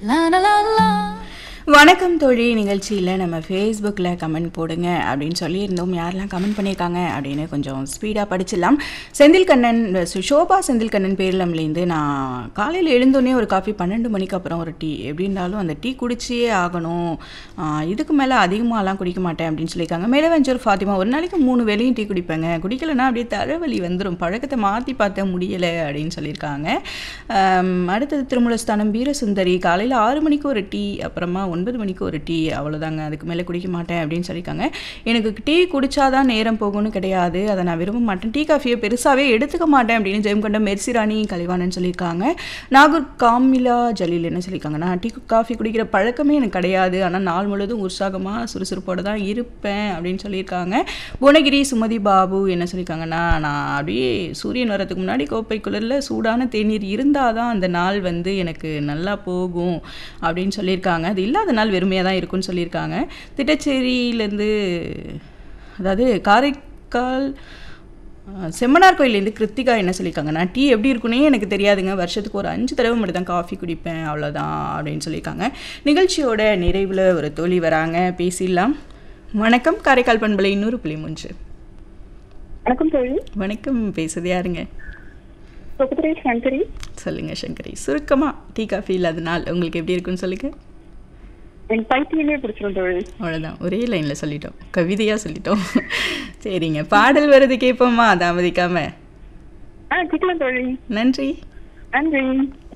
La la la la. வணக்கம் தோழி நிகழ்ச்சியில் நம்ம ஃபேஸ்புக்கில் கமெண்ட் போடுங்க அப்படின்னு சொல்லியிருந்தோம் யாரெல்லாம் கமெண்ட் பண்ணியிருக்காங்க அப்படின்னு கொஞ்சம் ஸ்பீடாக படிச்சிடலாம் செந்தில் கண்ணன் சு- ஷோபா செந்தில் கண்ணன் பேரிலம்லேருந்து நான் காலையில் எழுந்தோடனே ஒரு காஃபி பன்னெண்டு மணிக்கு அப்புறம் ஒரு டீ எப்படி இருந்தாலும் அந்த டீ குடிச்சியே ஆகணும் ஆஹ் இதுக்கு மேலே அதிகமாகலாம் குடிக்க மாட்டேன் அப்படின்னு சொல்லியிருக்காங்க மேலவஞ்சூர் ஃபாத்திமா ஒரு நாளைக்கு மூணு வேளையும் டீ குடிப்பேங்க குடிக்கலைன்னா அப்படியே தலைவலி வந்துடும் பழக்கத்தை மாற்றி பார்த்த முடியலை அப்படின்னு சொல்லியிருக்காங்க ஆம், அடுத்தது திருமலஸ்தானம் வீரசுந்தரி காலையில் ஆறு மணிக்கு ஒரு டீ அப்புறமா ஒன்பது மணிக்கு ஒரு டீ அவ்வளோதாங்க அதுக்கு மேலே குடிக்க மாட்டேன் அப்படின்னு சொல்லியிருக்காங்க எனக்கு டீ குடிச்சாதான் நேரம் போகும்னு கிடையாது அதை நான் விரும்ப மாட்டேன் டீ காஃபியை பெருசாகவே எடுத்துக்க மாட்டேன் அப்படின்னு ஜெயம்கொண்ட மெர்சிராணி கலைவாணன் சொல்லியிருக்காங்க நாகூர் காமிலா ஜலீல் என்ன சொல்லியிருக்காங்க நான் டீ காஃபி குடிக்கிற பழக்கமே எனக்கு கிடையாது ஆனால் நாள் முழுவதும் உற்சாகமாக சுறுசுறுப்போடு தான் இருப்பேன் அப்படின்னு சொல்லியிருக்காங்க புவனகிரி சுமதி பாபு என்ன சொல்லியிருக்காங்கன்னா நான் அப்படியே சூரியன் வரதுக்கு முன்னாடி கோப்பை குளிரில் சூடான தேநீர் இருந்தால் தான் அந்த நாள் வந்து எனக்கு நல்லா போகும் அப்படின்னு சொல்லியிருக்காங்க அது இல்லாத நாள் வெறுமையாக தான் இருக்கும்னு சொல்லியிருக்காங்க திட்டச்சேரியிலேருந்து அதாவது காரைக்கால் அஹ், செம்மனார் கோயிலேருந்து கிருத்திகா என்ன சொல்லியிருக்காங்க நான் டீ எப்படி இருக்குன்னே எனக்கு தெரியாதுங்க வருஷத்துக்கு ஒரு அஞ்சு தடவை மட்டும் தான் காஃபி குடிப்பேன் அவ்வளோதான் அப்படின்னு சொல்லியிருக்காங்க நிகழ்ச்சியோட நிறைவில் ஒரு தோழி வராங்க பேசிடலாம் வணக்கம் காரைக்கால் பண்பலை இன்னொரு புள்ளி மூன்று வணக்கம் தோழி வணக்கம் பேசுறது யாருங்க சொகுதிரை சங்கரி சொல்லுங்க சங்கரி சுருக்கமாக டீ காஃபி இல்லாத நாள் உங்களுக்கு எப்படி இருக்குன்னு சொல்லுங்க எனக்கு பைத்தியமே பிடிச்சிரும் தோழி அவ்வளோதான் ஒரே லைனில் சொல்லிட்டோம் கவிதையாக சொல்லிட்டோம் சரிங்க பாடல் வருது கேட்போமா தாமதிக்காம ஆ கேட்கலாம் தோழி நன்றி நன்றி